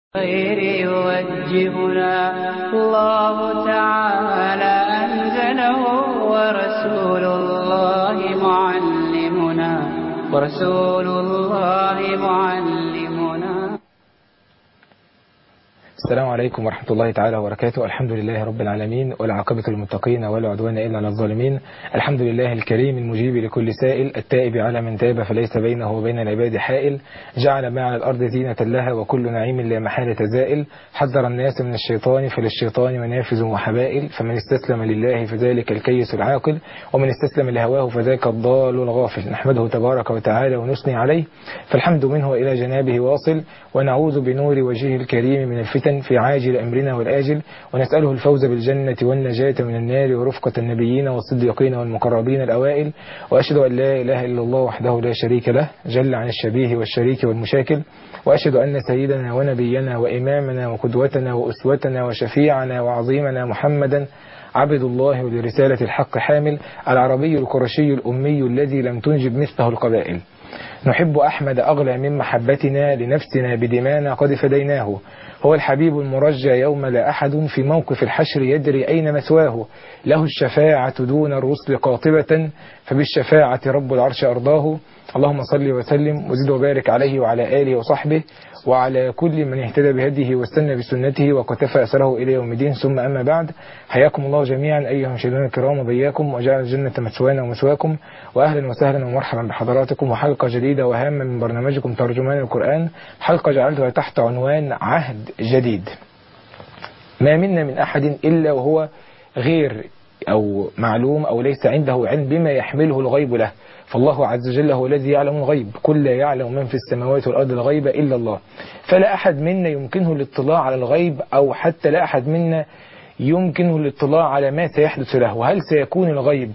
خير يوجهنا الله تعالى أنزله ورسول الله معلمنا ورسول الله معلمنا السلام عليكم ورحمة الله تعالى وبركاته الحمد لله رب العالمين والعاقبة للمتقين ولا عدوان إلا على الظالمين الحمد لله الكريم المجيب لكل سائل التائب على من تاب فليس بينه وبين العباد حائل جعل ما على الأرض زينة لها وكل نعيم لا محالة زائل حذر الناس من الشيطان فللشيطان منافذ وحبائل فمن استسلم لله فذلك الكيس العاقل ومن استسلم لهواه فذاك الضال الغافل نحمده تبارك وتعالى ونثني عليه فالحمد منه إلى جنابه واصل ونعوذ بنور وجهه الكريم من الفتن في عاجل أمرنا والآجل ونسأله الفوز بالجنة والنجاة من النار ورفقة النبيين والصديقين والمقربين الأوائل وأشهد أن لا إله إلا الله وحده لا شريك له جل عن الشبيه والشريك والمشاكل وأشهد أن سيدنا ونبينا وإمامنا وقدوتنا وأسوتنا وشفيعنا وعظيمنا محمدا عبد الله ولرسالة الحق حامل العربي القرشي الأمي الذي لم تنجب مثله القبائل نحب أحمد أغلى من محبتنا لنفسنا بدمانا قد فديناه هو الحبيب المرجى يوم لا أحد في موقف الحشر يدري أين مثواه له الشفاعة دون الرسل قاطبة فبالشفاعة رب العرش أرضاه اللهم صل وسلم وزد وبارك عليه وعلى آله وصحبه وعلى كل من اهتدى بهديه واستنى بسنته وقتفى أثره إلى يوم الدين ثم أما بعد حياكم الله جميعا أيها المشاهدون الكرام وبياكم وجعل الجنة مثوانا ومثواكم وأهلا وسهلا ومرحبا بحضراتكم وحلقة جديدة وهامة من برنامجكم ترجمان القرآن حلقة جعلتها تحت عنوان عهد جديد ما منا من أحد إلا وهو غير أو معلوم أو ليس عنده علم بما يحمله الغيب له فالله عز وجل هو الذي يعلم الغيب كل يعلم من في السماوات والأرض الغيب إلا الله فلا أحد منا يمكنه الاطلاع على الغيب أو حتى لا أحد منا يمكنه الاطلاع على ما سيحدث له وهل سيكون الغيب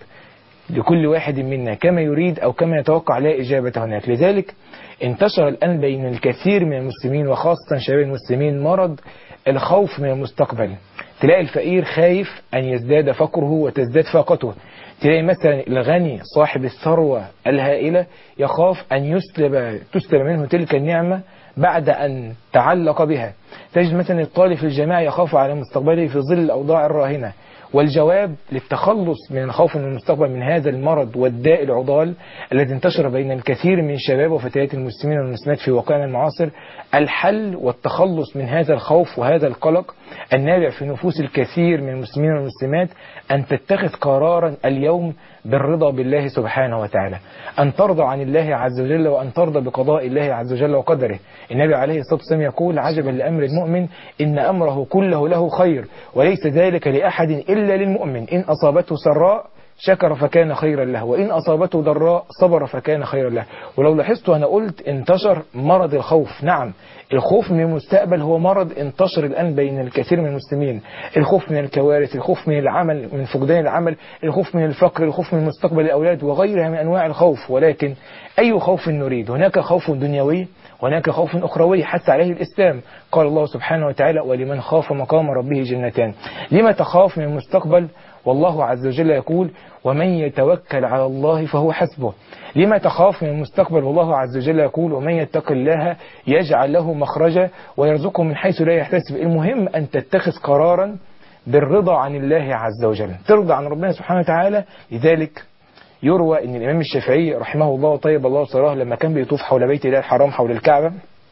لكل واحد منا كما يريد أو كما يتوقع لا إجابة هناك لذلك انتشر الآن بين الكثير من المسلمين وخاصة شباب المسلمين مرض الخوف من المستقبل تلاقي الفقير خايف أن يزداد فقره وتزداد فاقته تلاقي مثلا الغني صاحب الثروة الهائلة يخاف أن يسلب تسلب منه تلك النعمة بعد أن تعلق بها تجد مثلا الطالب في الجامعة يخاف على مستقبله في ظل الأوضاع الراهنة والجواب للتخلص من الخوف من المستقبل من هذا المرض والداء العضال الذي انتشر بين الكثير من شباب وفتيات المسلمين والمسلمات في واقعنا المعاصر الحل والتخلص من هذا الخوف وهذا القلق النابع في نفوس الكثير من المسلمين والمسلمات أن تتخذ قرارا اليوم بالرضا بالله سبحانه وتعالى أن ترضى عن الله عز وجل وأن ترضى بقضاء الله عز وجل وقدره النبي عليه الصلاة والسلام يقول عجبا لأمر المؤمن إن أمره كله له خير وليس ذلك لأحد إلا للمؤمن إن أصابته سراء شكر فكان خيرا له وإن أصابته ضراء صبر فكان خيرا له ولو لاحظت أنا قلت انتشر مرض الخوف نعم الخوف من المستقبل هو مرض انتشر الآن بين الكثير من المسلمين الخوف من الكوارث الخوف من العمل من فقدان العمل الخوف من الفقر الخوف من مستقبل الأولاد وغيرها من أنواع الخوف ولكن أي خوف نريد هناك خوف دنيوي هناك خوف أخروي حتى عليه الإسلام قال الله سبحانه وتعالى ولمن خاف مقام ربه جنتان لما تخاف من المستقبل والله عز وجل يقول ومن يتوكل على الله فهو حسبه لما تخاف من المستقبل والله عز وجل يقول ومن يتق الله يجعل له مخرجا ويرزقه من حيث لا يحتسب المهم أن تتخذ قرارا بالرضا عن الله عز وجل ترضى عن ربنا سبحانه وتعالى لذلك يروى أن الإمام الشافعي رحمه الله طيب الله صراه لما كان بيطوف حول بيت الله الحرام حول الكعبة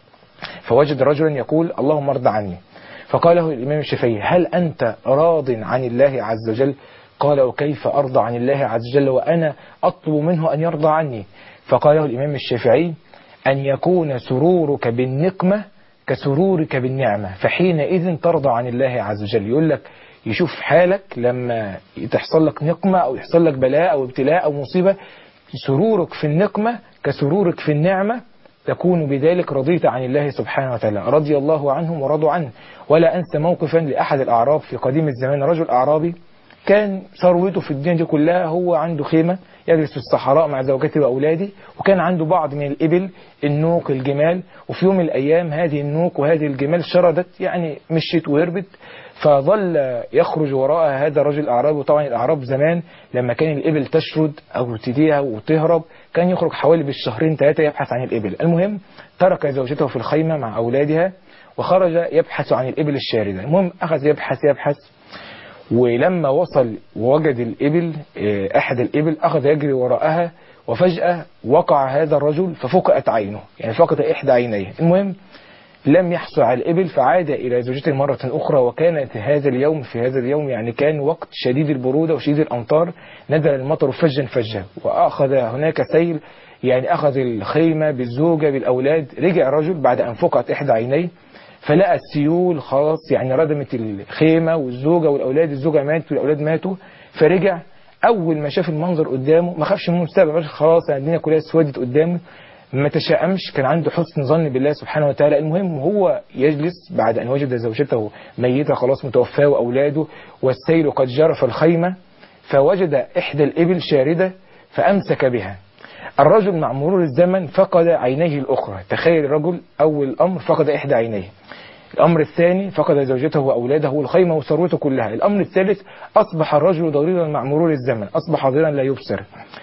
فوجد رجلا يقول اللهم ارضى عني فقال له الإمام الشافعي هل أنت راض عن الله عز وجل قال وكيف أرضى عن الله عز وجل وأنا أطلب منه أن يرضى عني فقال له الإمام الشافعي أن يكون سرورك بالنقمة كسرورك بالنعمة فحينئذ ترضى عن الله عز وجل يقول لك يشوف حالك لما تحصل لك نقمة أو يحصل لك بلاء أو ابتلاء أو مصيبة سرورك في النقمة كسرورك في النعمة تكون بذلك رضيت عن الله سبحانه وتعالى رضي الله عنهم ورضوا عنه ولا أنسى موقفا لأحد الأعراب في قديم الزمان رجل أعرابي كان ثروته في الدنيا دي كلها هو عنده خيمة يجلس في الصحراء مع زوجته وأولاده وكان عنده بعض من الإبل النوق الجمال وفي يوم من الأيام هذه النوق وهذه الجمال شردت يعني مشيت وهربت فظل يخرج وراء هذا الرجل الأعرابي وطبعا الأعراب زمان لما كان الإبل تشرد أو تديها وتهرب كان يخرج حوالي بالشهرين ثلاثة يبحث عن الإبل المهم ترك زوجته في الخيمة مع أولادها وخرج يبحث عن الإبل الشاردة المهم أخذ يبحث يبحث ولما وصل ووجد الإبل آه، أحد الإبل أخذ يجري وراءها وفجأة وقع هذا الرجل ففقأت عينه يعني فقد إحدى عينيه المهم لم يحصل على الإبل فعاد إلى زوجته مرة أخرى وكانت هذا اليوم في هذا اليوم يعني كان وقت شديد البرودة وشديد الأمطار نزل المطر فجا فجا وأخذ هناك سيل يعني أخذ الخيمة بالزوجة بالأولاد رجع الرجل بعد أن فقعت إحدى عينيه فلقى السيول خلاص يعني ردمت الخيمة والزوجة والأولاد الزوجة ماتت والأولاد ماتوا فرجع أول ما شاف المنظر قدامه ما خافش من المستقبل بس خلاص يعني الدنيا كلها اسودت قدامه ما تشائمش كان عنده حسن ظن بالله سبحانه وتعالى المهم هو يجلس بعد أن وجد زوجته ميتة خلاص متوفاة وأولاده والسيل قد جرف الخيمة فوجد إحدى الإبل شاردة فأمسك بها الرجل مع مرور الزمن فقد عينيه الأخرى تخيل الرجل أول أمر فقد إحدى عينيه الأمر الثاني فقد زوجته وأولاده والخيمة وثروته كلها الأمر الثالث أصبح الرجل ضريرا مع مرور الزمن أصبح ضريرا لا يبصر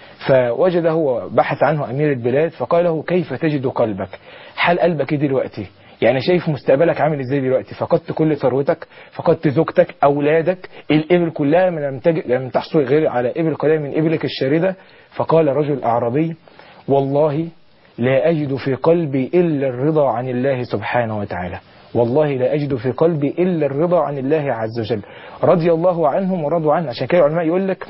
فوجده وبحث عنه أمير البلاد فقال له كيف تجد قلبك حال قلبك إيه دلوقتي يعني شايف مستقبلك عامل ازاي دلوقتي فقدت كل ثروتك فقدت زوجتك اولادك الابل كلها من لم, تجد لم تحصل غير على ابل قليل من ابلك الشارده فقال رجل اعرابي والله لا اجد في قلبي الا الرضا عن الله سبحانه وتعالى والله لا أجد في قلبي إلا الرضا عن الله عز وجل رضي الله عنهم ورضوا عنه عشان كده العلماء يقول لك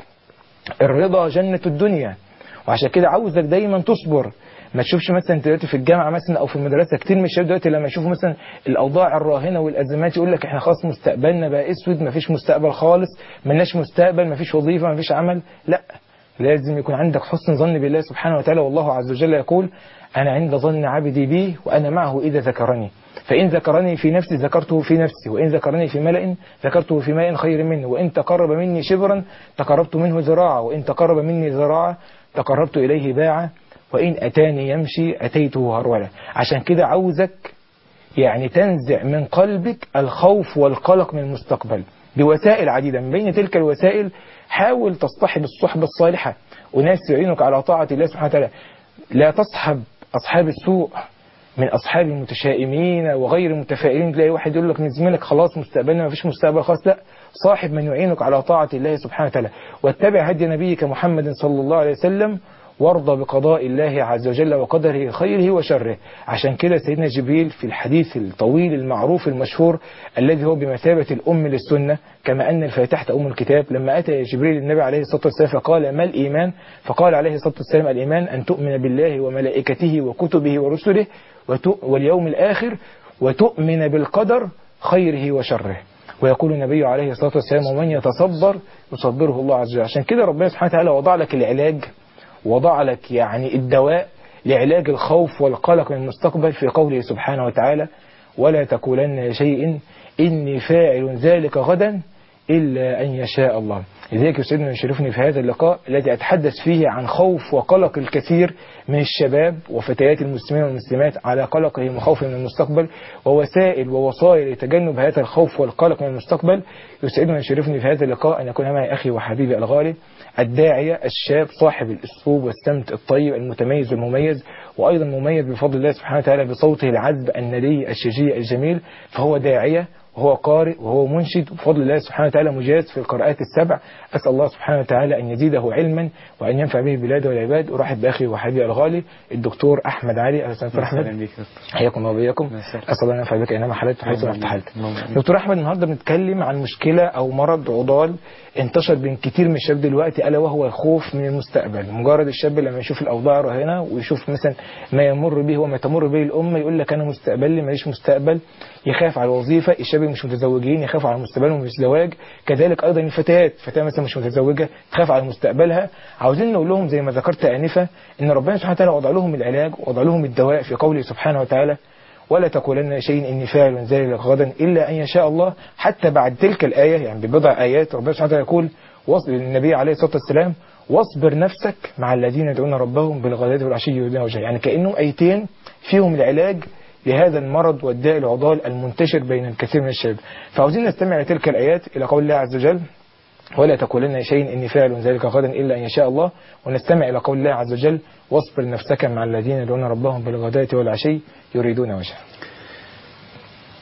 الرضا جنة الدنيا وعشان كده عاوزك دايما تصبر ما تشوفش مثلا انت دلوقتي في الجامعه مثلا او في المدرسه كتير من الشباب دلوقتي لما يشوفوا مثلا الاوضاع الراهنه والازمات يقول لك احنا خلاص مستقبلنا بقى اسود ما فيش مستقبل خالص ملناش مستقبل ما فيش وظيفه ما فيش عمل لا لازم يكون عندك حسن ظن بالله سبحانه وتعالى والله عز وجل يقول انا عند ظن عبدي بي وانا معه اذا ذكرني فإن ذكرني في نفسي ذكرته في نفسي وإن ذكرني في ملأ ذكرته في ملأ خير منه وإن تقرب مني شبرا تقربت منه ذراعا وإن تقرب مني ذراعا تقربت إليه باعا وإن أتاني يمشي أتيته هرولا عشان كده عاوزك يعني تنزع من قلبك الخوف والقلق من المستقبل بوسائل عديدة من بين تلك الوسائل حاول تصطحب الصحبة الصالحة وناس يعينك على طاعة الله سبحانه وتعالى لا تصحب أصحاب السوء من أصحاب المتشائمين وغير المتفائلين تلاقي واحد يقول لك من زميلك خلاص مستقبلنا ما فيش مستقبل خلاص لا صاحب من يعينك على طاعة الله سبحانه وتعالى واتبع هدي نبيك محمد صلى الله عليه وسلم وارضى بقضاء الله عز وجل وقدره خيره وشره عشان كده سيدنا جبريل في الحديث الطويل المعروف المشهور الذي هو بمثابة الأم للسنة كما أن الفاتحة أم الكتاب لما أتى جبريل النبي عليه الصلاة والسلام فقال ما الإيمان فقال عليه الصلاة والسلام الإيمان أن تؤمن بالله وملائكته وكتبه ورسله واليوم الآخر وتؤمن بالقدر خيره وشره ويقول النبي عليه الصلاة والسلام ومن يتصبر يصبره الله عز وجل عشان كده ربنا سبحانه وتعالى وضع لك العلاج وضع لك يعني الدواء لعلاج الخوف والقلق من المستقبل في قوله سبحانه وتعالى ولا تقولن لشيء إني فاعل ذلك غدا إلا أن يشاء الله لذلك يسعدني ويشرفني في هذا اللقاء الذي أتحدث فيه عن خوف وقلق الكثير من الشباب وفتيات المسلمين والمسلمات على قلقهم وخوفهم من المستقبل ووسائل ووصايا لتجنب هذا الخوف والقلق من المستقبل يسعدني ويشرفني في هذا اللقاء أن يكون معي أخي وحبيبي الغالي الداعية الشاب صاحب الأسلوب والسمت الطيب المتميز والمميز وأيضا مميز بفضل الله سبحانه وتعالى بصوته العذب الندي الشجي الجميل فهو داعية وهو قارئ وهو منشد وبفضل الله سبحانه وتعالى مجاز في القراءات السبع أسأل الله سبحانه وتعالى أن يزيده علما وأن ينفع به البلاد والعباد أرحب بأخي وحبيبي الغالي الدكتور أحمد علي أهلا وسهلا أحمد حياكم الله وبياكم أسأل الله أن ينفع بك أينما حللت وحيث ارتحلت دكتور أحمد النهارده بنتكلم عن مشكلة أو مرض عضال انتشر بين كتير من الشباب دلوقتي ألا وهو الخوف من المستقبل مجرد الشاب لما يشوف الأوضاع هنا ويشوف مثلا ما يمر به وما تمر به الأمة يقول لك أنا مستقبلي ماليش مستقبل يخاف على الوظيفة الشباب مش متزوجين يخافوا على مستقبلهم مش زواج كذلك أيضا الفتيات فتاة مثلا مش متزوجة تخاف على مستقبلها عاوزين نقول لهم زي ما ذكرت آنفة إن ربنا سبحانه وتعالى وضع لهم العلاج ووضع لهم الدواء في قوله سبحانه وتعالى ولا تقولن شيء إني فاعل ذلك غدا إلا أن يشاء الله حتى بعد تلك الآية يعني ببضع آيات ربنا سبحانه وتعالى يقول وصل للنبي عليه الصلاة والسلام واصبر نفسك مع الذين يدعون ربهم بالغداة والعشي يريدون وجهه يعني كأنهم آيتين فيهم العلاج لهذا المرض والداء العضال المنتشر بين الكثير من الشباب فعاوزين نستمع لتلك الآيات إلى قول الله عز وجل ولا تقولن شيء إني فاعل ذلك غدا إلا أن يشاء الله ونستمع إلى قول الله عز وجل واصبر نفسك مع الذين يدعون ربهم بالغداة والعشي يريدون وجهه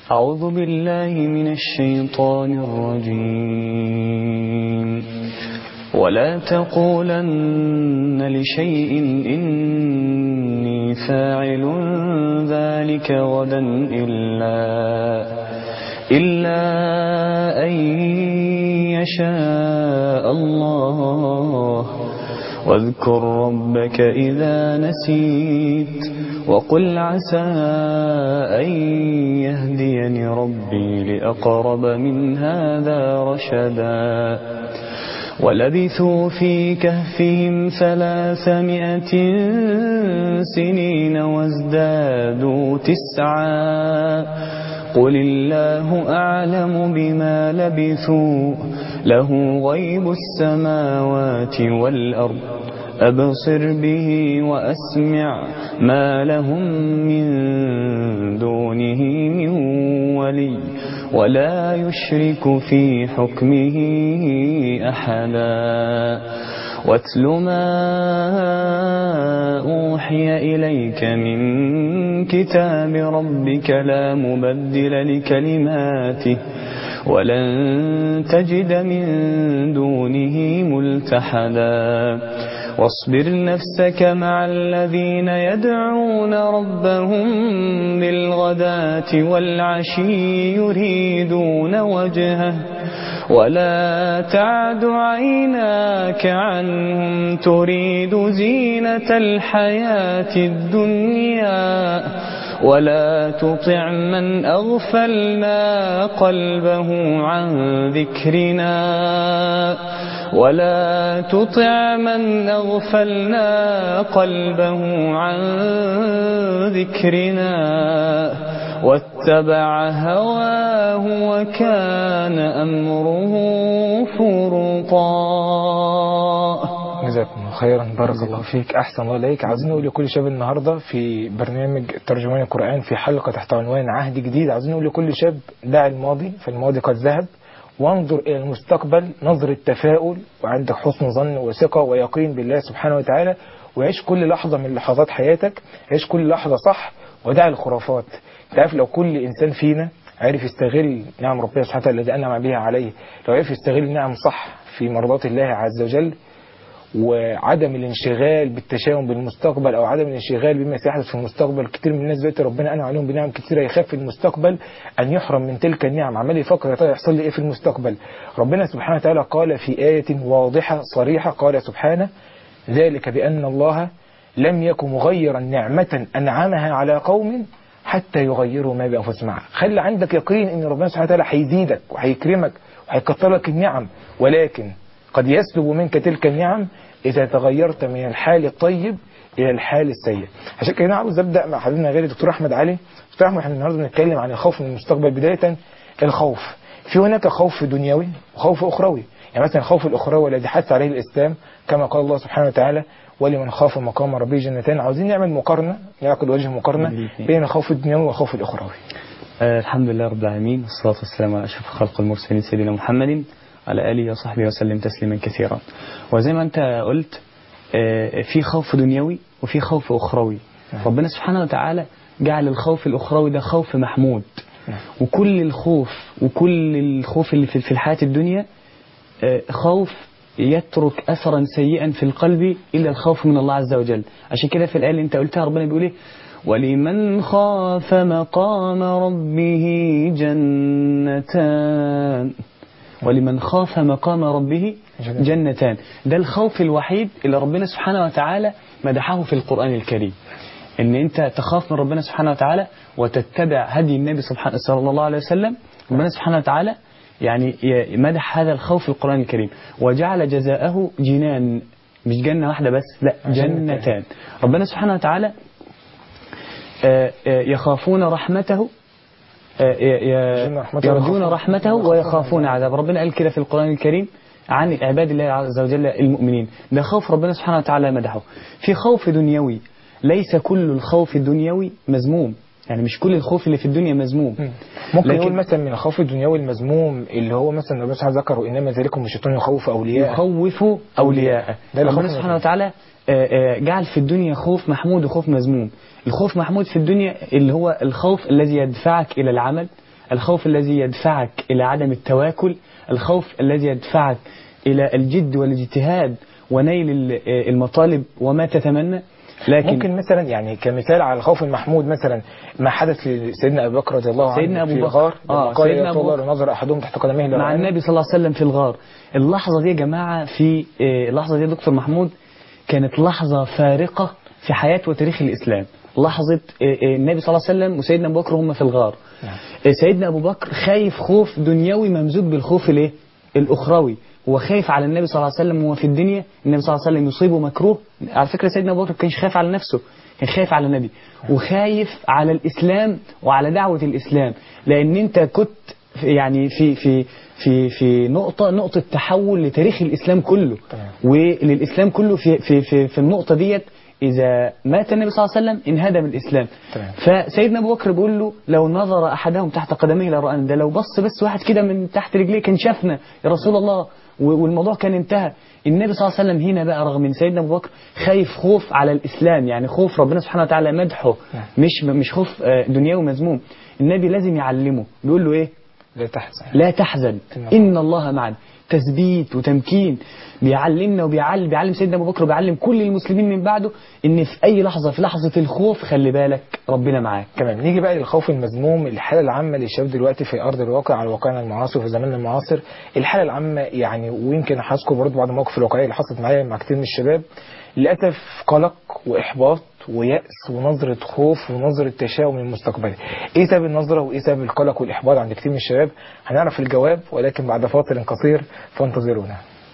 أعوذ بالله من الشيطان الرجيم ولا تقولن لشيء إني فاعل ذلك غدا إلا إلا أن يشاء الله واذكر ربك إذا نسيت وقل عسى أن يهديني ربي لأقرب من هذا رشدا ولبثوا في كهفهم ثلاثمائة سنين وازدادوا تسعا قل الله أعلم بما لبثوا له غيب السماوات والأرض أبصر به وأسمع ما لهم من دونه من ولي ولا يشرك في حكمه أحدا واتل ما أوحي إليك من كتاب ربك لا مبدل لكلماته ولن تجد من دونه ملتحدا واصبر نفسك مع الذين يدعون ربهم بالغداة والعشي يريدون وجهه ولا تعد عيناك عنهم تريد زينة الحياة الدنيا ولا تطع من أغفلنا قلبه عن ذكرنا ولا تطع من أغفلنا قلبه عن ذكرنا واتبع هواه وكان أمره فرطا جزاكم الله خيرا بارك الله فيك احسن الله اليك عاوزين نقول لكل شاب النهارده في برنامج ترجمان القران في حلقه تحت عنوان عهد جديد عاوزين نقول لكل شاب دع الماضي فالماضي قد ذهب وانظر الى المستقبل نظره تفاؤل وعندك حسن ظن وثقه ويقين بالله سبحانه وتعالى وعيش كل لحظه من لحظات حياتك عيش كل لحظه صح ودع الخرافات انت عارف لو كل انسان فينا عرف يستغل نعم ربنا سبحانه وتعالى الذي انعم بها عليه لو عرف يستغل النعم صح في مرضات الله عز وجل وعدم الانشغال بالتشاؤم بالمستقبل او عدم الانشغال بما سيحدث في المستقبل كتير من الناس دلوقتي ربنا انعم عليهم بنعم كتيره يخاف في المستقبل ان يحرم من تلك النعم عمال يفكر يا ترى يحصل لي ايه في المستقبل ربنا سبحانه وتعالى قال في آية واضحة صريحة قال سبحانه ذلك بأن الله لم يكن مغيرا نعمة أنعمها على قوم حتى يغيروا ما بأنفسهم خلي عندك يقين ان ربنا سبحانه وتعالى هيزيدك وهيكرمك وهيكتر لك النعم ولكن قد يسلب منك تلك النعم إذا تغيرت من الحال الطيب إلى الحال السيء عشان كده أنا عاوز أبدأ مع حبيبنا غير دكتور أحمد علي دكتور أحمد احنا النهارده بنتكلم عن الخوف من المستقبل بداية الخوف في هناك خوف دنيوي وخوف أخروي يعني مثلا الخوف الأخروي الذي حث عليه الإسلام كما قال الله سبحانه وتعالى ولمن خاف مقام ربه جنتان عاوزين نعمل مقارنة نعقد وجه مقارنة بين الخوف الدنيوي والخوف الأخروي آه الحمد لله رب العالمين والصلاة والسلام على أشرف خلق المرسلين سيدنا محمد على آله وصحبه وسلم تسليما كثيرا وزي ما أنت قلت آه في خوف دنيوي وفي خوف أخروي ربنا سبحانه وتعالى جعل الخوف الأخروي ده خوف محمود وكل الخوف وكل الخوف اللي في الحياة الدنيا آه خوف يترك أثرا سيئا في القلب إلا الخوف من الله عز وجل عشان كده في الآية اللي أنت قلتها ربنا بيقول إيه ولمن خاف مقام ربه جنتان ولمن خاف مقام ربه جنتان ده الخوف الوحيد اللي ربنا سبحانه وتعالى مدحه في القرآن الكريم ان انت تخاف من ربنا سبحانه وتعالى وتتبع هدي النبي سبحانه صلى الله عليه وسلم ربنا سبحانه وتعالى يعني مدح هذا الخوف في القرآن الكريم وجعل جزاءه جنان مش جنة واحدة بس لا جنتان ربنا سبحانه وتعالى يخافون رحمته يرجون رحمته ويخافون عذاب ربنا قال كده في القرآن الكريم عن عباد الله عز وجل المؤمنين ده خوف ربنا سبحانه وتعالى مدحه في خوف دنيوي ليس كل الخوف الدنيوي مذموم يعني مش كل الخوف اللي في الدنيا مذموم ممكن لكن نقول مثلا من الخوف الدنيوي المذموم اللي هو مثلا ربنا سبحانه ذكره انما ذلكم الشيطان يخوف اولياء يخوف اولياء ربنا سبحانه وتعالى جعل في الدنيا خوف محمود وخوف مذموم الخوف محمود في الدنيا اللي هو الخوف الذي يدفعك إلى العمل الخوف الذي يدفعك إلى عدم التواكل الخوف الذي يدفعك إلى الجد والاجتهاد ونيل ال- المطالب وما تتمنى لكن ممكن مثلا يعني كمثال على الخوف المحمود مثلا ما حدث لسيدنا ابي بكر رضي الله عنه سيدنا أبو في بكر. الغار آه، لما قال سيدنا يا أبو الله بكر. لنظر احدهم تحت قدميه مع لرآني. النبي صلى الله عليه وسلم في الغار اللحظة دي يا جماعة في آه، اللحظة دي يا دكتور محمود كانت لحظة فارقة في حياة وتاريخ الإسلام لحظة آه، آه، النبي صلى الله عليه وسلم وسيدنا أبو بكر هم في الغار نعم. آه، سيدنا أبو بكر خايف خوف دنيوي ممزوج بالخوف الايه الأخروي هو خايف على النبي صلى الله عليه وسلم وهو في الدنيا النبي صلى الله عليه وسلم يصيبه مكروه على فكرة سيدنا أبو بكر كانش خايف على نفسه كان خايف على النبي وخايف على الإسلام وعلى دعوة الإسلام لأن أنت كنت يعني في في في في نقطة نقطة تحول لتاريخ الإسلام كله تمام. وللإسلام كله في في في في النقطة ديت إذا مات النبي صلى الله عليه وسلم انهدم الإسلام تمام. فسيدنا أبو بكر بيقول له لو نظر أحدهم تحت قدميه لرآنا ده لو بص بس واحد كده من تحت رجليه كان شافنا يا رسول الله و- والموضوع كان انتهى النبي صلى الله عليه وسلم هنا بقى رغم ان سيدنا ابو بكر خايف خوف على الاسلام يعني خوف ربنا سبحانه وتعالى مدحه نعم. مش مش خوف آه، دنيوي مذموم النبي لازم يعلمه بيقول له ايه لا تحزن لا تحزن إن الله معنا تثبيت وتمكين بيعلمنا وبيعلم بيعلم سيدنا أبو بكر وبيعلم كل المسلمين من بعده إن في أي لحظة في لحظة الخوف خلي بالك ربنا معاك تمام نيجي بقى للخوف المذموم الحاله العامه للشباب دلوقتي في ارض الواقع على واقعنا المعاصر في زماننا المعاصر الحاله العامه يعني ويمكن هذكر برضه بعض المواقف الواقعيه اللي حصلت معايا مع كتير من الشباب للاسف قلق واحباط ويأس ونظرة خوف ونظرة تشاؤم للمستقبل ايه سبب النظرة وايه سبب القلق والاحباط عند كتير من الشباب هنعرف الجواب ولكن بعد فاصل قصير فانتظرونا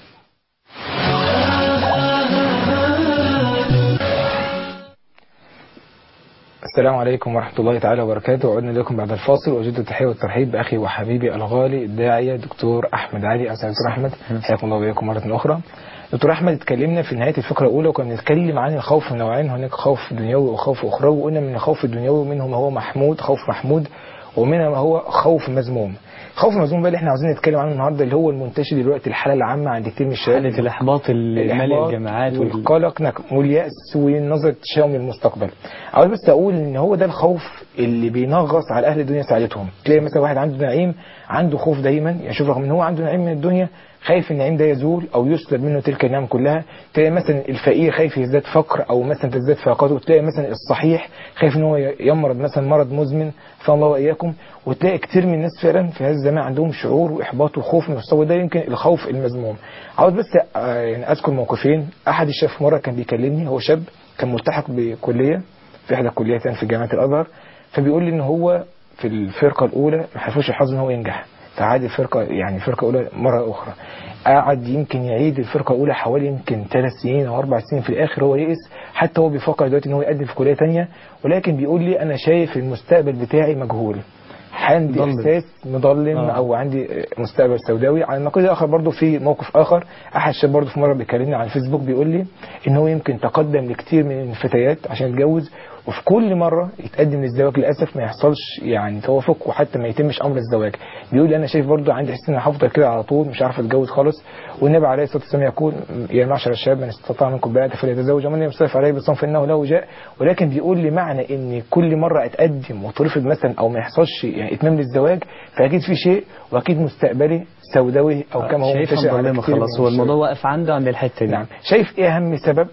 السلام عليكم ورحمة الله تعالى وبركاته وعدنا لكم بعد الفاصل وأجد التحية والترحيب بأخي وحبيبي الغالي الداعية دكتور أحمد علي أسعد دكتور أحمد حياكم الله وإياكم مرة أخرى دكتور أحمد اتكلمنا في نهاية الفقرة الأولى وكنا بنتكلم عن الخوف نوعين هناك خوف دنيوي وخوف أخروي وقلنا من الخوف الدنيوي منه ما هو محمود خوف محمود ومنها ما هو خوف مذموم خوف مذموم بقى اللي احنا عاوزين نتكلم عنه النهارده اللي هو المنتشر دلوقتي الحالة العامة عند كتير من الشباب حالة الإحباط اللي مالي الإحباط الجامعات وال... والقلق نك- واليأس ونظرة التشاؤم للمستقبل عاوز بس أقول إن هو ده الخوف اللي بينغص على أهل الدنيا سعادتهم تلاقي مثلا واحد عنده نعيم عنده خوف دايما يعني شوف رغم إن هو عنده نعيم من الدنيا خايف النعيم ده يزول أو يسلب منه تلك النعم كلها تلاقي مثلا الفقير خايف يزداد فقر أو مثلا تزداد فاقته تلاقي مثلا الصحيح خايف إن هو يمرض مثلا مرض مزمن فالله وإياكم وتلاقي كتير من الناس فعلا في هذا الزمان عندهم شعور واحباط وخوف من المستوى ده يمكن الخوف المذموم عاوز بس آه، يعني اذكر موقفين احد الشباب في مره كان بيكلمني هو شاب كان ملتحق بكليه في احدى الكليات يعني في جامعه الازهر فبيقول لي ان هو في الفرقه الاولى ما حلفوش الحظ ان هو ينجح فعاد الفرقه يعني الفرقه الاولى مره اخرى قعد يمكن يعيد الفرقه الاولى حوالي يمكن ثلاث سنين او اربع سنين في الاخر هو يئس حتى هو بيفكر دلوقتي ان هو يقدم في كليه ثانيه ولكن بيقول لي انا شايف المستقبل بتاعي مجهول عندي مضلم. احساس مظلم آه. او عندي مستقبل سوداوي على النقيض الاخر برضه في موقف اخر احد الشباب برضه في مره بيكلمني على الفيسبوك بيقول لي ان هو يمكن تقدم لكتير من الفتيات عشان يتجوز وفي كل مره يتقدم للزواج للاسف ما يحصلش يعني توافق وحتى ما يتمش امر الزواج بيقول لي انا شايف برضه عندي احساس ان انا هفضل كده على طول مش عارف اتجوز خالص والنبي عليه الصلاه والسلام يقول يا معشر الشباب من استطاع منكم باءة فليتزوج ومن لم يستطع عليه بالصوم فانه له وجاء ولكن بيقول لي معنى ان كل مره اتقدم وترفض مثلا او ما يحصلش يعني اتمام للزواج فاكيد في شيء واكيد مستقبلي سوداوي او كما هو شايفها منتشر على مظلمة كتير من خلاص هو الشباب. الموضوع واقف عنده عند الحتة دي نعم شايف ايه اهم سبب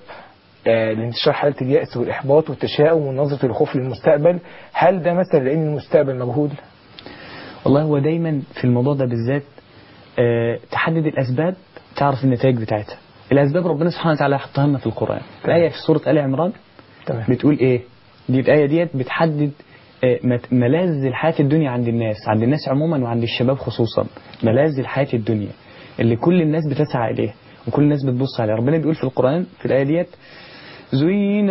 آه لانتشار حالة اليأس والإحباط والتشاؤم ونظرة الخوف للمستقبل هل ده مثلا لأن المستقبل مجهول والله هو دايما في الموضوع ده بالذات آه، تحدد الأسباب تعرف النتائج بتاعتها الأسباب ربنا سبحانه وتعالى حطها لنا في القرآن الآية في سورة آل عمران تمام بتقول إيه دي الآية ديت بتحدد آه، مت- ملاذ الحياة الدنيا عند الناس عند الناس عموما وعند الشباب خصوصا ملاذ الحياة الدنيا اللي كل الناس بتسعى إليه وكل الناس بتبص عليه ربنا بيقول في القرآن في الآية ديت زين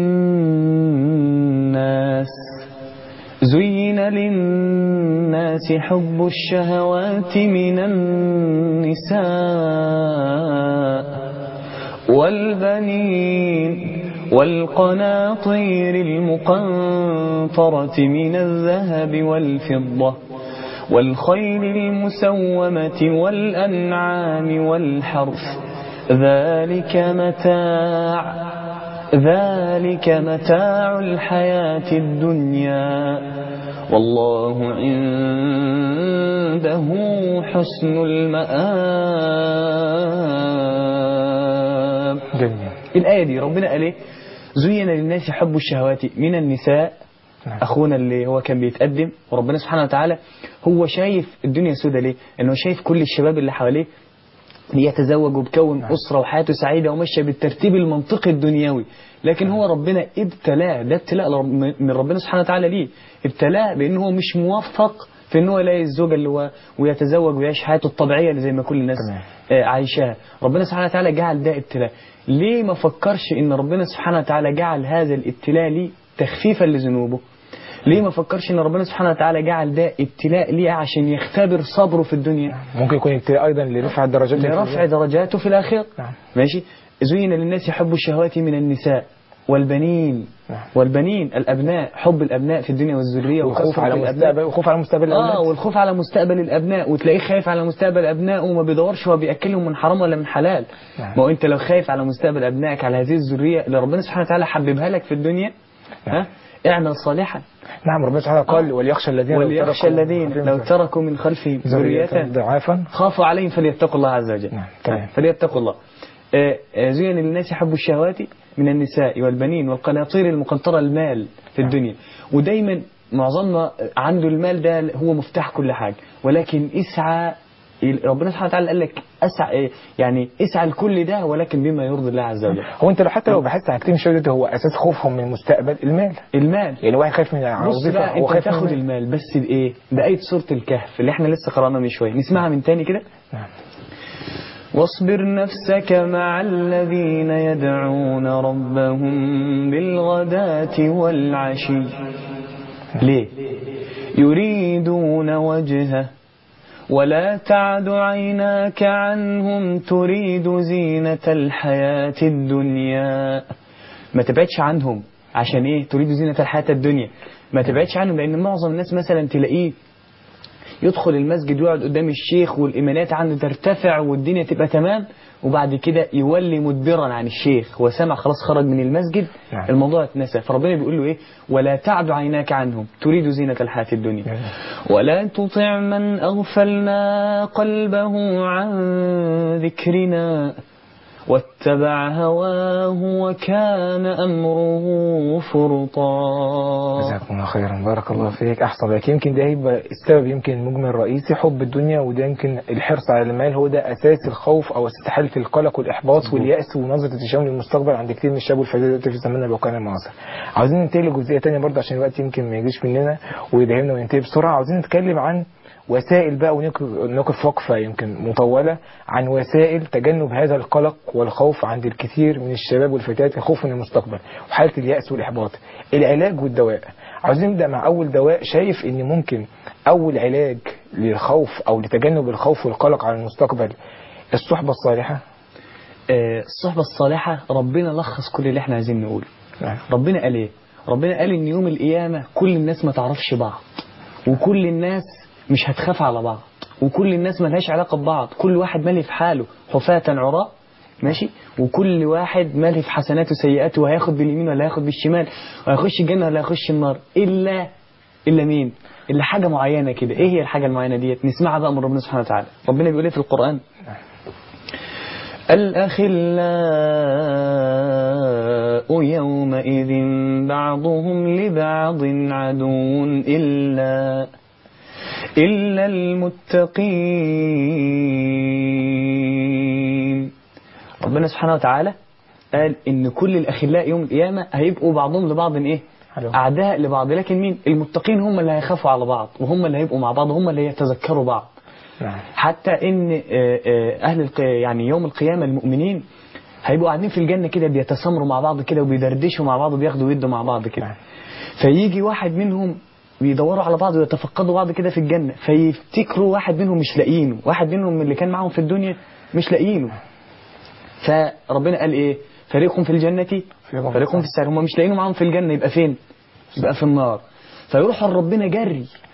للناس زين للناس حب الشهوات من النساء والبنين والقناطير المقنطرة من الذهب والفضة والخيل المسومة والأنعام والحرث ذلك متاع ذلك متاع الحياة الدنيا والله عنده حسن المآب جميل الآية دي ربنا قال ايه زين للناس حب الشهوات من النساء نعم. أخونا اللي هو كان بيتقدم وربنا سبحانه وتعالى هو شايف الدنيا سودة ليه إنه شايف كل الشباب اللي حواليه بيتزوج وبكون أسرة وحياته سعيدة وماشية بالترتيب المنطقي الدنيوي لكن هو ربنا ابتلاه ده ابتلاء لرب- من ربنا سبحانه وتعالى ليه ابتلاه بأنه هو مش موفق في أنه يلاقي الزوجة اللي هو ويتزوج ويعيش حياته الطبيعية اللي زي ما كل الناس تمام. آه، عايشاها ربنا سبحانه وتعالى جعل ده ابتلاء ليه ما فكرش ان ربنا سبحانه وتعالى جعل هذا الابتلاء ليه تخفيفا لذنوبه ليه ما فكرش ان ربنا سبحانه وتعالى جعل ده ابتلاء ليه عشان يختبر صبره في الدنيا ممكن يكون ابتلاء ايضا لرفع الدرجات لرفع درجاته في الاخره نعم. ماشي زين للناس حب الشهوات من النساء والبنين نعم. والبنين الابناء حب الابناء في الدنيا والذريه والخوف وكثرة على الأبناء. مستقبل والخوف على مستقبل اه الاولاد والخوف على مستقبل الابناء وتلاقيه خايف على مستقبل ابنائه وما بيدورش هو بياكلهم من حرام ولا من حلال نعم. ما هو انت لو خايف على مستقبل ابنائك على هذه الذريه اللي ربنا سبحانه وتعالى حببها لك في الدنيا ها اعمل صالحا نعم ربنا سبحانه قال وليخشى الذين لو وليخشى تركوا الذين خلفهم لو تركوا من خلفهم ذرية ذرية ضعافا خافوا عليهم فليتقوا الله عز وجل نعم، تمام. فليتقوا الله آه، آه، زين للناس حب الشهوات من النساء والبنين والقناطير المقنطرة المال في الدنيا ودايما معظمنا عنده المال ده هو مفتاح كل حاجة ولكن اسعى ربنا سبحانه وتعالى قال لك اسعى يعني اسعى لكل ده ولكن بما يرضي الله عز وجل هو انت لو حتى لو بحثت عن كتير من الشباب دلوقتي هو اساس خوفهم من المستقبل المال المال يعني واحد خايف من بص وظيفه بقى هو انت خايف من تاخد المال. المال بس بايه بآية سورة الكهف اللي احنا لسه قرأنا من شوية نسمعها من تاني كده نعم. واصبر نفسك مع الذين يدعون ربهم بالغداة والعشي ليه يريدون وجهه ولا تعد عيناك عنهم تريد زينة الحياة الدنيا ما تبعدش عنهم عشان ايه تريد زينة الحياة الدنيا ما تبعدش عنهم لان معظم الناس مثلا تلاقيه يدخل المسجد ويقعد قدام الشيخ والإيمانات عنده ترتفع والدنيا تبقى تمام وبعد كده يولي مدبرا عن الشيخ وسمع خلاص خرج من المسجد نعم. الموضوع اتنسى فربنا بيقول له ايه ولا تعد عيناك عنهم تريد زينة الحياة الدنيا ولا تطع من أغفلنا قلبه عن ذكرنا واتبع هواه وكان أمره فرطا جزاكم الله خيرا بارك الله فيك احسن لك يمكن ده هيبقى السبب يمكن المجمل الرئيسي حب الدنيا وده يمكن الحرص على المال هو ده اساس الخوف او اساس حاله القلق والاحباط والياس ونظره التشاؤم للمستقبل عند كتير من الشباب والفتيات دلوقتي في زماننا الواقعي المعاصر عاوزين ننتقل لجزئيه ثانيه برضه عشان الوقت يمكن ما يجيش مننا ويدهمنا وننتهي بسرعه عاوزين نتكلم عن وسائل بقى ونقف نقف وقفة يمكن مطولة عن وسائل تجنب هذا القلق والخوف عند الكثير من الشباب والفتيات الخوف من المستقبل وحالة اليأس والإحباط العلاج والدواء عاوزين نبدأ مع أول دواء شايف إن ممكن أول علاج للخوف أو لتجنب الخوف والقلق على المستقبل الصحبة الصالحة آه، الصحبة الصالحة ربنا لخص كل اللي احنا عايزين نقوله نعم. ربنا قال ايه ربنا قال ان يوم القيامة كل الناس ما تعرفش بعض وكل الناس مش هتخاف على بعض وكل الناس ملهاش علاقة ببعض كل واحد مالي في حاله حفاة عراء ماشي وكل واحد مالي في حسناته وسيئاته وهياخد باليمين ولا هياخد بالشمال وهيخش الجنة ولا هيخش النار إلا إلا مين إلا حاجة معينة كده إيه هي الحاجة المعينة ديت نسمعها بقى من ربنا سبحانه وتعالى ربنا بيقول إيه في القرآن الأخلاء يومئذ بعضهم لبعض عدو إلا إلا المتقين ربنا سبحانه وتعالى قال إن كل الأخلاء يوم القيامة هيبقوا بعضهم لبعض إيه؟ عدو. أعداء لبعض لكن مين؟ المتقين هم اللي هيخافوا على بعض وهم اللي هيبقوا مع بعض وهم اللي يتذكروا بعض نعم حتى ان آه، آه، اهل الق... يعني يوم القيامه المؤمنين هيبقوا قاعدين في الجنه كده بيتسامروا مع بعض كده وبيدردشوا مع بعض وبياخدوا ويدوا مع بعض كده نعم. فيجي واحد منهم بيدوروا على بعض ويتفقدوا بعض كده في الجنه فيفتكروا واحد منهم مش لاقيينه واحد منهم من اللي كان معاهم في الدنيا مش لاقيينه فربنا قال ايه فريق في الجنه فريق فريق في السعر هم مش لاقيينه معاهم في الجنه يبقى فين يبقى في النار فيروحوا لربنا جري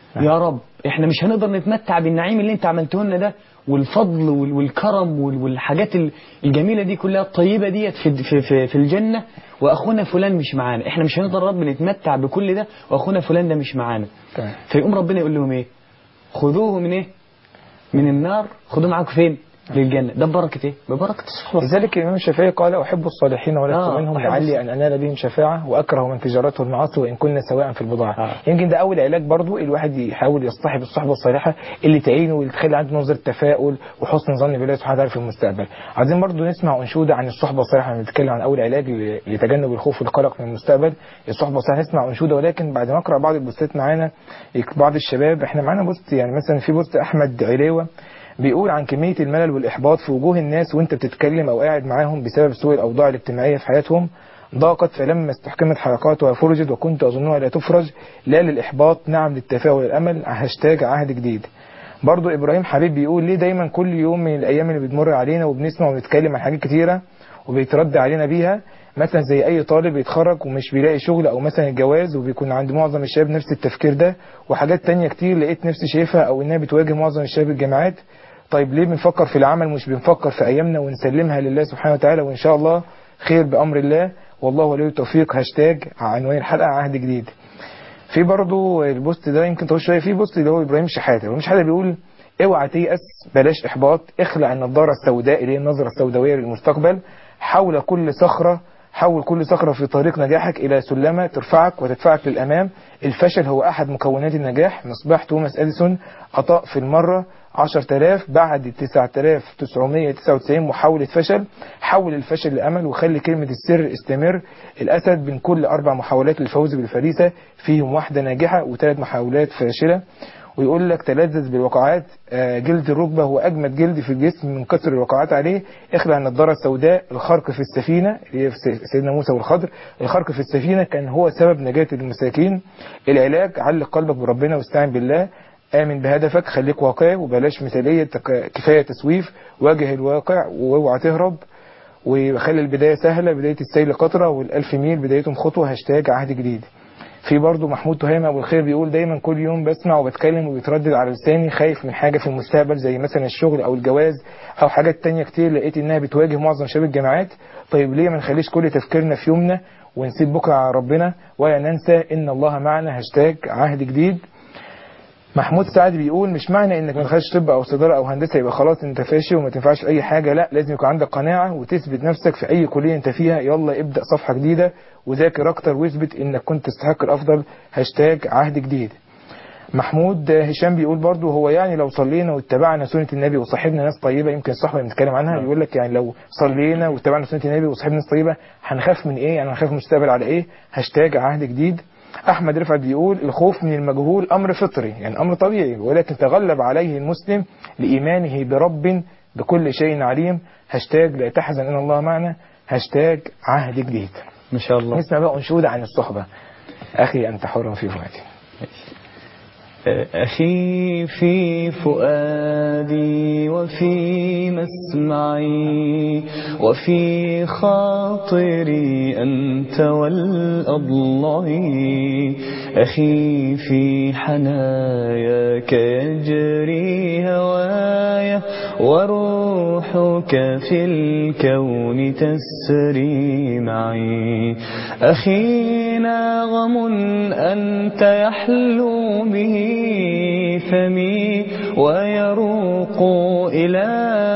نعم. يا رب احنا مش هنقدر نتمتع بالنعيم اللي انت عملته لنا ده والفضل وال- والكرم وال- والحاجات ال- الجميله دي كلها الطيبه ديت في في في, في الجنه واخونا فلان مش معانا احنا مش هنقدر رب نتمتع بكل ده واخونا فلان ده مش معانا تمام. فيقوم ربنا يقول لهم ايه خذوه من ايه من النار خذوه معاكم فين للجنه ده ببركه ايه ببركه الصحبه لذلك الإمام الشافعي قال أحب الصالحين ولست آه، منهم أحب لعلي الص- أن أنال بهم شفاعة وأكره من تجارته المعاصي وإن كنا سواء في البضاعة آه. يمكن ده أول علاج برضو الواحد يحاول يصطحب الصحبة الصالحة اللي تعينه واللي تخلي عنده نظرة تفاؤل وحسن ظن بالله سبحانه وتعالى في المستقبل عايزين برضو نسمع أنشودة عن الصحبة الصالحة لما بنتكلم عن أول علاج ل- لتجنب الخوف والقلق من المستقبل الصحبة الصالحة نسمع أنشودة ولكن بعد ما أقرأ بعض البوستات معانا بعض الشباب احنا معانا بوست يعني مثلا في بوست أحمد عليوة بيقول عن كمية الملل والإحباط في وجوه الناس وانت بتتكلم أو قاعد معاهم بسبب سوء الأوضاع الاجتماعية في حياتهم ضاقت فلما استحكمت حركاتها فرجت وكنت أظنها لا تفرج لا للإحباط نعم للتفاؤل والأمل هاشتاج عهد جديد برضو إبراهيم حبيب بيقول ليه دايما كل يوم من الأيام اللي بتمر علينا وبنسمع ونتكلم عن حاجات كتيرة وبيترد علينا بيها مثلا زي أي طالب يتخرج ومش بيلاقي شغل أو مثلا الجواز وبيكون عند معظم الشباب نفس التفكير ده وحاجات تانية كتير لقيت نفسي شايفها أو إنها بتواجه معظم الشباب الجامعات طيب ليه بنفكر في العمل مش بنفكر في أيامنا ونسلمها لله سبحانه وتعالى وإن شاء الله خير بأمر الله والله ولي التوفيق هاشتاج عنوان الحلقة عهد جديد في برضو البوست ده يمكن طويل شويه في بوست اللي هو ابراهيم شحاته ابراهيم شحاته بيقول اوعى تيأس بلاش احباط اخلع النضاره السوداء اللي هي النظره السوداويه للمستقبل حول كل صخره حول كل صخرة في طريق نجاحك إلى سلمة ترفعك وتدفعك للأمام الفشل هو أحد مكونات النجاح مصباح توماس أديسون أطاء في المرة 10000 بعد 9999 محاولة فشل حول الفشل لأمل وخلي كلمة السر استمر الأسد بين كل أربع محاولات للفوز بالفريسة فيهم واحدة ناجحة وثلاث محاولات فاشلة ويقول لك تلذذ بالوقعات آه، جلد الركبة هو أجمد جلد في الجسم من كثر الوقعات عليه اخلع النضارة السوداء الخرق في السفينة اللي هي في س- سيدنا موسى والخضر الخرق في السفينة كان هو سبب نجاة المساكين العلاج علق قلبك بربنا واستعن بالله آمن بهدفك خليك واقعي وبلاش مثالية تك- كفاية تسويف واجه الواقع واوعى تهرب وخلي البداية سهلة بداية السيل قطرة والألف ميل بدايتهم خطوة هاشتاج عهد جديد في برضه محمود تهامة أبو الخير بيقول دايما كل يوم بسمع وبتكلم وبيتردد على لساني خايف من حاجة في المستقبل زي مثلا الشغل أو الجواز أو حاجات تانية كتير لقيت إنها بتواجه معظم شباب الجامعات طيب ليه ما نخليش كل تفكيرنا في يومنا ونسيب بكرة على ربنا ولا ننسى إن الله معنا هاشتاج عهد جديد محمود سعد بيقول مش معنى انك ما دخلتش طب او صيدله او هندسه يبقى خلاص انت فاشل وما تنفعش في اي حاجه لا لازم يكون عندك قناعه وتثبت نفسك في اي كليه انت فيها يلا ابدا صفحه جديده وذاكر اكتر واثبت انك كنت تستحق الافضل هاشتاج عهد جديد محمود هشام بيقول برضو هو يعني لو صلينا واتبعنا سنة النبي وصاحبنا ناس طيبة يمكن الصحبة اللي بنتكلم عنها بيقول لك يعني لو صلينا واتبعنا سنة النبي وصاحبنا ناس طيبة هنخاف من ايه يعني هنخاف من المستقبل على ايه هاشتاج عهد جديد احمد رفعت بيقول الخوف من المجهول امر فطري يعني امر طبيعي ولكن تغلب عليه المسلم لايمانه برب بكل شيء عليم هاشتاج لا تحزن ان الله معنا هاشتاج عهد جديد ما شاء الله نسمع بقى انشودة عن الصحبة اخي انت حر في فؤادي أخي في فؤادي وفي مسمعي وفي خاطري أنت والأضلع أخي في حناياك يجري هوايا وروحك في الكون تسري معي أخي ناغم أنت يحلو به فمي ويروق إلى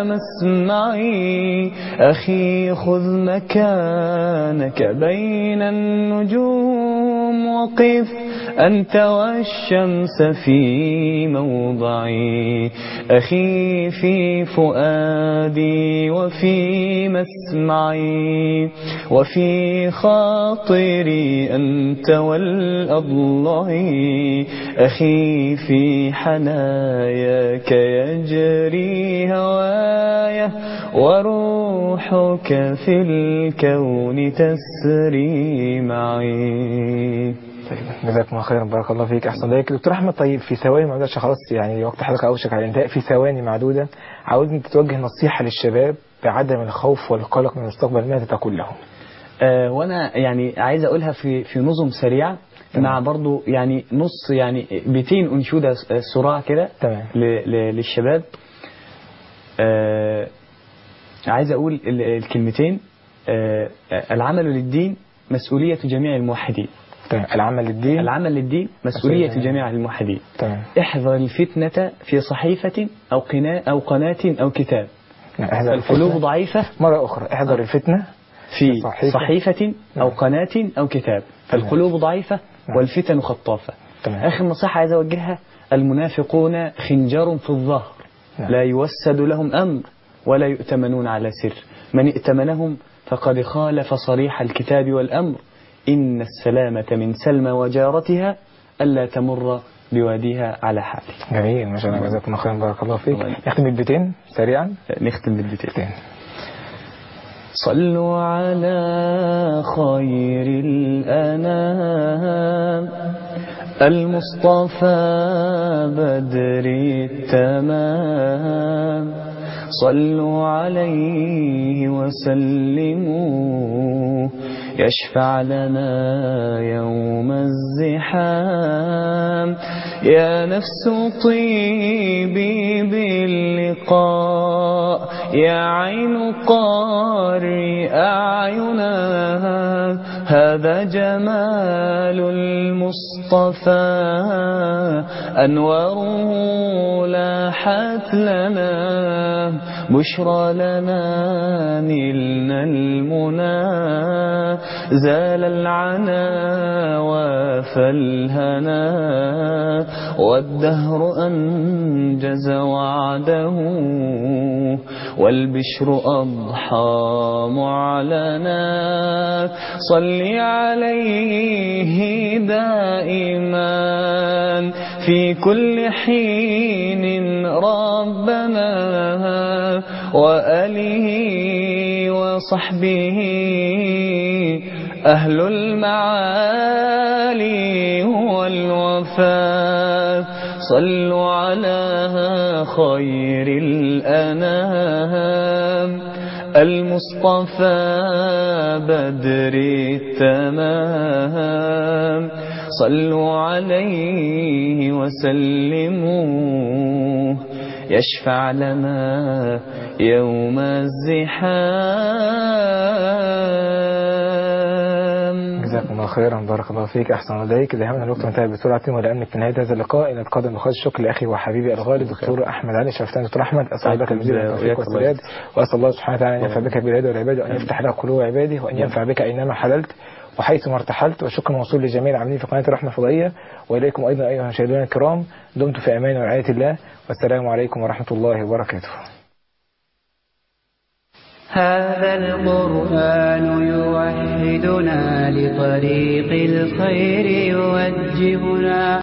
مسمعي أخي خذ مكانك بين النجوم وقف أنت والشمس في موضعي أخي في فؤادي وفي مسمعي وفي خاطري أنت والأضلع أخي في حناياك يجري هوايا وروحك في الكون تسري معي جزاكم الله خيرا بارك الله فيك احسن عليك دكتور احمد طيب في ثواني معدوده عشان خلاص يعني وقت حضرتك اوشك على الانتهاء في ثواني معدوده عاوزني تتوجه نصيحه للشباب بعدم الخوف والقلق من المستقبل ماذا تقول لهم؟ آه، وانا يعني عايز اقولها في في نظم سريعه مع برضو يعني نص يعني بيتين أنشودة صراع كده تمام. ل- ل- للشباب آه عايز أقول ال- الكلمتين آه العمل للدين مسؤولية جميع الموحدين تمام العمل للدين العمل للدين مسؤولية مسؤولية. جميع الموحدين تمام احذر الفتنة في صحيفة أو قناة أو قناة أو كتاب نعم، احذر القلوب الفتنة. ضعيفة مرة أخرى احذر الفتنة في صحيفة. صحيفة أو نعم. قناة أو كتاب فالقلوب ضعيفة نعم. والفتن خطافة تمام. آخر نصيحة عايز أوجهها المنافقون خنجر في الظهر نعم. لا يوسد لهم أمر ولا يؤتمنون على سر من ائتمنهم فقد خالف صريح الكتاب والأمر إن السلامة من سلمى وجارتها ألا تمر بواديها على حال جميل ما شاء الله جزاكم الله خيرا بارك الله فيك الله يبارك. نختم البيتين سريعا نختم بالبيتين بيتين صلوا على خير الأنام المصطفى بدر التمام صلوا عليه وسلموا يشفع لنا يوم الزحام يا نفس طيبي باللقاء يا عين قاري أعينا هذا جمال المصطفى أنواره لاحت لنا بشرى لنا نلنا المنى زال العنا وفالهنا والدهر أنجز وعده والبشر أضحى معلنا صل عليه دائما في كل حين ربنا وآله وصحبه أهل المعالي والوفاء صلوا على خير الأنام المصطفى بدر التمام صلوا عليه وسلموا يشفع لنا يوم الزحام جزاكم الله خيرا بارك الله فيك احسن الله اليك ذهبنا الوقت انتهى بسرعه ولانك في نهايه هذا اللقاء نتقدم بخالص الشكر لاخي وحبيبي الغالي الدكتور احمد علي شرفتني دكتور احمد اسال الله لك المزيد من التوفيق وإياك الله والسداد واسال الله سبحانه وتعالى ان ينفع بك بالعباد والعباد وان يفتح لك قلوب عباده وان ينفع بك اينما حللت وحيثما ارتحلت والشكر موصول لجميع العاملين في قناه الرحمه الفضائيه واليكم ايضا ايها المشاهدون الكرام دمتم في امان ورعايه الله والسلام عليكم ورحمه الله وبركاته هذا القرآن يوحدنا لطريق الخير يوجهنا